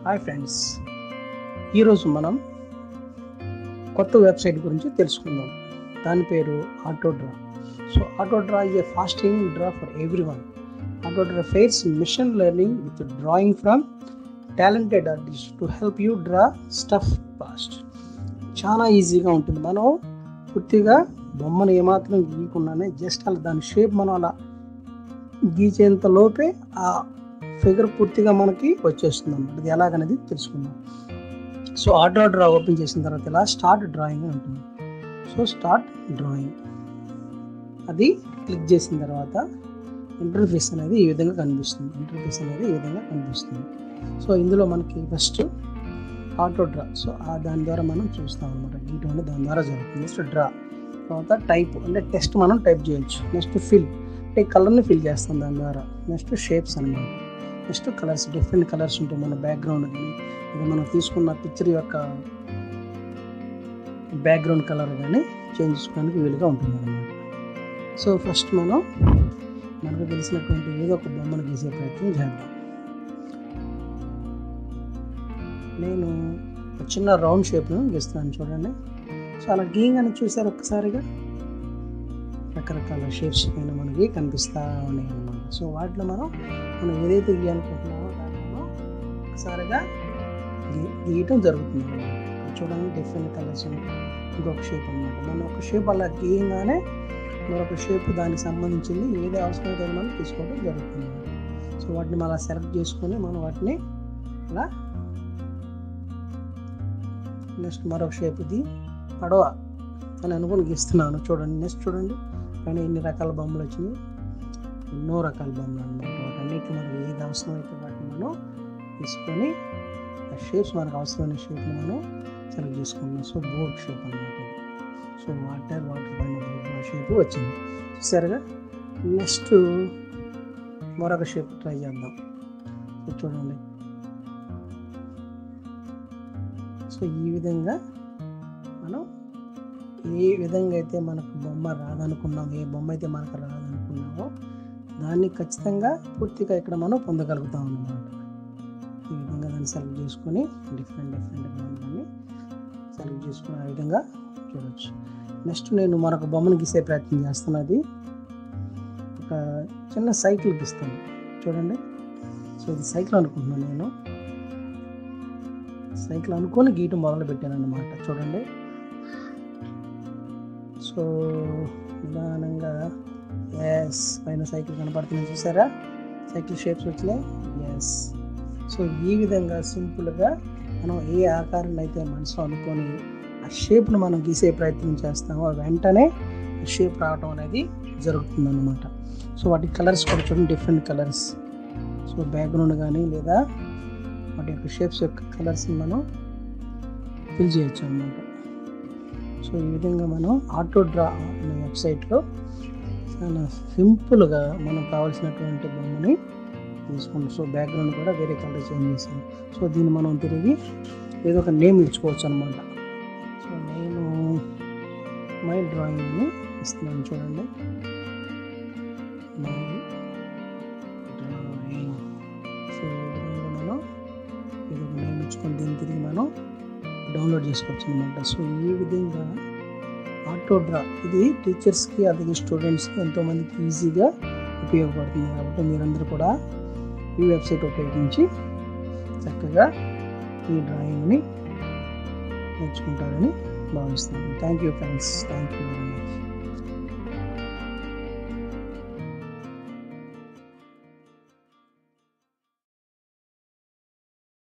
hi friends ఈరోజు మనం కొత్త వెబ్సైట్ గురించి తెలుసుకుందాం దాని పేరు AutoDraw so AutoDraw is a fasting draw for everyone AutoDraw pairs machine learning with drawing from talented artist to help you draw stuff fast చాలా ఈజీగా ఉంటుంది మనం పూర్తిగా బొమ్మను ఏమాత్రం గీయకుండానే జస్ట్ అలా దాని షేప్ మనం అలా గీచేంత లోపే ఆ ఫిగర్ పూర్తిగా మనకి వచ్చేస్తుంది అన్నమాట అది ఎలాగనేది తెలుసుకుందాం సో ఆటో డ్రా ఓపెన్ చేసిన తర్వాత ఇలా స్టార్ట్ డ్రాయింగ్ అని ఉంటుంది సో స్టార్ట్ డ్రాయింగ్ అది క్లిక్ చేసిన తర్వాత ఇంటర్ఫేస్ అనేది ఈ విధంగా కనిపిస్తుంది ఇంటర్ఫేస్ అనేది ఈ విధంగా కనిపిస్తుంది సో ఇందులో మనకి ఫస్ట్ ఆటో డ్రా సో ఆ దాని ద్వారా మనం చూస్తాం అనమాట గీయటం అనేది దాని ద్వారా జరుగుతుంది నెక్స్ట్ డ్రా తర్వాత టైప్ అంటే టెస్ట్ మనం టైప్ చేయొచ్చు నెక్స్ట్ ఫిల్ అంటే కలర్ని ఫిల్ చేస్తాం దాని ద్వారా నెక్స్ట్ షేప్స్ అనమాట నెక్స్ట్ కలర్స్ డిఫరెంట్ కలర్స్ ఉంటాయి మన బ్యాక్గ్రౌండ్ కానీ ఇది మనం తీసుకున్న పిక్చర్ యొక్క బ్యాక్గ్రౌండ్ కలర్ కానీ చేంజ్ చేసుకోవడానికి వీలుగా ఉంటుంది అనమాట సో ఫస్ట్ మనం మనకు తెలిసినటువంటి ఏదో ఒక బొమ్మను గీసే ప్రయత్నం చేద్దాం నేను ఒక చిన్న రౌండ్ షేప్ను గీస్తున్నాను చూడండి సో అలా గీయంగానే చూసారు ఒక్కసారిగా రకరకాల షేప్స్ పైన మనకి కనిపిస్తూ ఉన్నాయి అన్నమాట సో వాటిలో మనం మనం ఏదైతే గీయాలనుకుంటున్నామో దాన్ని మనం ఒకసారిగా గీ గీయటం జరుగుతుంది అన్నమాట చూడండి డిఫరెంట్ కలర్స్ ఇంకొక షేప్ అనమాట మనం ఒక షేప్ అలా గీయంగానే మరొక షేప్ దానికి సంబంధించింది ఏది అవసరమైతే అది మనం తీసుకోవడం జరుగుతుంది అన్నమాట సో వాటిని మనం సెలెక్ట్ చేసుకొని మనం వాటిని అలా నెక్స్ట్ మరొక షేప్ ఇది పడవ అని అనుకుని గీస్తున్నాను చూడండి నెక్స్ట్ చూడండి పైన ఎన్ని రకాల బొమ్మలు వచ్చినాయి ఎన్నో రకాల బొమ్మలు అనమాట వాటన్నిటి మనకి ఏది అవసరమైతే వాటిని మనం తీసుకొని ఆ షేప్స్ మనకు అవసరమైన షేప్ని మనం సెలెక్ట్ చేసుకున్నాం సో బోర్డ్ షేప్ అనమాట సో వాటర్ వాటర్ పైన బోర్డ్ షేప్ వచ్చింది చూసారుగా నెక్స్ట్ మరొక షేప్ ట్రై చేద్దాం సో చూడండి సో ఈ విధంగా మనం ఏ విధంగా అయితే మనకు బొమ్మ రాదనుకున్నామో ఏ బొమ్మ అయితే మనకు రాదనుకున్నామో దాన్ని ఖచ్చితంగా పూర్తిగా ఇక్కడ మనం పొందగలుగుతాం అన్నమాట ఈ విధంగా దాన్ని సెలెక్ట్ చేసుకొని డిఫరెంట్ డిఫరెంట్గా దాన్ని సెలెక్ట్ చేసుకుని ఆ విధంగా చూడవచ్చు నెక్స్ట్ నేను మరొక బొమ్మను గీసే ప్రయత్నం చేస్తున్నది ఒక చిన్న సైకిల్ గీస్తాను చూడండి సో ఇది సైకిల్ అనుకుంటున్నాను నేను సైకిల్ అనుకొని గీయటం మొదలు పెట్టాను అన్నమాట చూడండి సో నిదానంగా ఎస్ పైన సైకిల్ కనపడుతుంది చూసారా సైకిల్ షేప్స్ వచ్చినాయి ఎస్ సో ఈ విధంగా సింపుల్గా మనం ఏ ఆకారాన్ని అయితే మనసు అనుకొని ఆ షేప్ను మనం గీసే ప్రయత్నం చేస్తామో వెంటనే షేప్ రావడం అనేది జరుగుతుంది అనమాట సో వాటి కలర్స్ కూడా చూడండి డిఫరెంట్ కలర్స్ సో బ్యాక్గ్రౌండ్ కానీ లేదా వాటి యొక్క షేప్స్ యొక్క కలర్స్ని మనం ఫిల్ చేయొచ్చు అనమాట సో ఈ విధంగా మనం ఆటో డ్రా అనే వెబ్సైట్లో చాలా సింపుల్గా మనకు కావాల్సినటువంటి బొమ్మని తీసుకుంటాం సో బ్యాక్గ్రౌండ్ కూడా వేరే కలర్ చేంజ్ చేసాను సో దీన్ని మనం తిరిగి ఏదో ఒక నేమ్ ఇచ్చుకోవచ్చు అనమాట సో నేను మై డ్రాయింగ్ని ఇస్తున్నాను చూడండి మై డ్రాయింగ్ సో ఈ విధంగా మనం ఏదో ఒక నేమ్ ఇచ్చుకొని దీన్ని తిరిగి మనం డౌన్లోడ్ చేసుకోవచ్చు అనమాట సో ఈ విధంగా ఆటో డ్రా ఇది టీచర్స్కి అలాగే స్టూడెంట్స్కి ఎంతోమందికి ఈజీగా ఉపయోగపడుతుంది కాబట్టి మీరందరూ కూడా ఈ వెబ్సైట్ ఉపయోగించి చక్కగా ఈ డ్రాయింగ్ని నేర్చుకుంటారని భావిస్తున్నాను thank you friends thank you very much